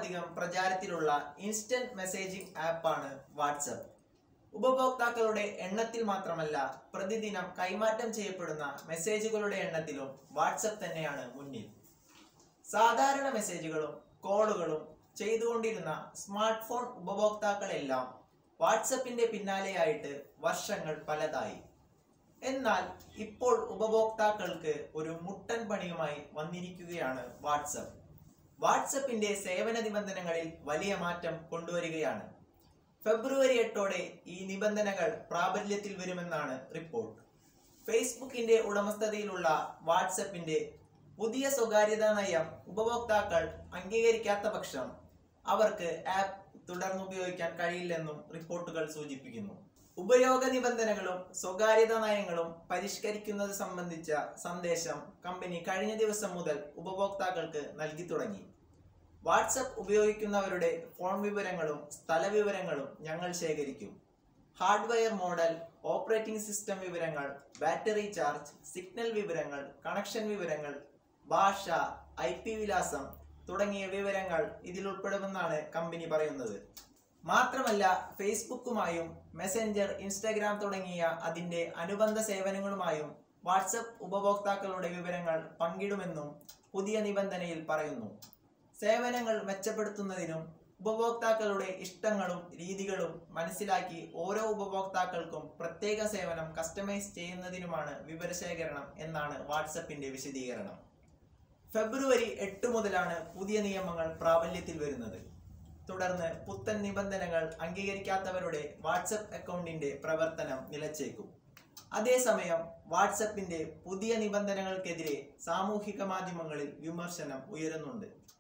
അധികം പ്രചാരത്തിലുള്ള instant messaging ആപ്പാണ് വാട്സപ്പ് ഉപഭോക്താക്കളുടെ എണ്ണത്തിൽ മാത്രമല്ല പ്രതിദിനം കൈമാറ്റം ചെയ്യപ്പെടുന്ന മെസ്സേജുകളുടെ എണ്ണത്തിലും വാട്സപ്പ് തന്നെയാണ് മുന്നിൽ സാധാരണ മെസ്സേജുകളും കോളുകളും ചെയ്തുകൊണ്ടിരുന്ന സ്മാർട്ട് ഫോൺ ഉപഭോക്താക്കളെല്ലാം വാട്സപ്പിന്റെ പിന്നാലെയായിട്ട് വർഷങ്ങൾ പലതായി എന്നാൽ ഇപ്പോൾ ഉപഭോക്താക്കൾക്ക് ഒരു മുട്ടൻ പണിയുമായി വന്നിരിക്കുകയാണ് വാട്സപ്പ് വാട്സപ്പിന്റെ സേവന നിബന്ധനകളിൽ വലിയ മാറ്റം കൊണ്ടുവരികയാണ് ഫെബ്രുവരി എട്ടോടെ ഈ നിബന്ധനകൾ പ്രാബല്യത്തിൽ വരുമെന്നാണ് റിപ്പോർട്ട് ഫേസ്ബുക്കിന്റെ ഉടമസ്ഥതയിലുള്ള വാട്സപ്പിന്റെ പുതിയ സ്വകാര്യതാ നയം ഉപഭോക്താക്കൾ അംഗീകരിക്കാത്ത പക്ഷം അവർക്ക് ആപ്പ് തുടർന്ന് ഉപയോഗിക്കാൻ കഴിയില്ലെന്നും റിപ്പോർട്ടുകൾ സൂചിപ്പിക്കുന്നു ഉപയോഗ നിബന്ധനകളും സ്വകാര്യതാ നയങ്ങളും പരിഷ്കരിക്കുന്നത് സംബന്ധിച്ച സന്ദേശം കമ്പനി കഴിഞ്ഞ ദിവസം മുതൽ ഉപഭോക്താക്കൾക്ക് നൽകി തുടങ്ങി വാട്സപ്പ് ഉപയോഗിക്കുന്നവരുടെ ഫോൺ വിവരങ്ങളും സ്ഥല വിവരങ്ങളും ഞങ്ങൾ ശേഖരിക്കും ഹാർഡ്വെയർ മോഡൽ ഓപ്പറേറ്റിംഗ് സിസ്റ്റം വിവരങ്ങൾ ബാറ്ററി ചാർജ് സിഗ്നൽ വിവരങ്ങൾ കണക്ഷൻ വിവരങ്ങൾ ഭാഷ ഐ പി വിലാസം തുടങ്ങിയ വിവരങ്ങൾ ഇതിൽ ഉൾപ്പെടുമെന്നാണ് കമ്പനി പറയുന്നത് മാത്രമല്ല ഫേസ്ബുക്കുമായും മെസ്സഞ്ചർ ഇൻസ്റ്റഗ്രാം തുടങ്ങിയ അതിന്റെ അനുബന്ധ സേവനങ്ങളുമായും വാട്സപ്പ് ഉപഭോക്താക്കളുടെ വിവരങ്ങൾ പങ്കിടുമെന്നും പുതിയ നിബന്ധനയിൽ പറയുന്നു സേവനങ്ങൾ മെച്ചപ്പെടുത്തുന്നതിനും ഉപഭോക്താക്കളുടെ ഇഷ്ടങ്ങളും രീതികളും മനസ്സിലാക്കി ഓരോ ഉപഭോക്താക്കൾക്കും പ്രത്യേക സേവനം കസ്റ്റമൈസ് ചെയ്യുന്നതിനുമാണ് വിവരശേഖരണം എന്നാണ് വാട്സപ്പിന്റെ വിശദീകരണം ഫെബ്രുവരി എട്ട് മുതലാണ് പുതിയ നിയമങ്ങൾ പ്രാബല്യത്തിൽ വരുന്നത് തുടർന്ന് പുത്തൻ നിബന്ധനകൾ അംഗീകരിക്കാത്തവരുടെ വാട്സപ്പ് അക്കൗണ്ടിന്റെ പ്രവർത്തനം നിലച്ചേക്കും അതേസമയം വാട്സപ്പിന്റെ പുതിയ നിബന്ധനകൾക്കെതിരെ സാമൂഹിക മാധ്യമങ്ങളിൽ വിമർശനം ഉയരുന്നുണ്ട്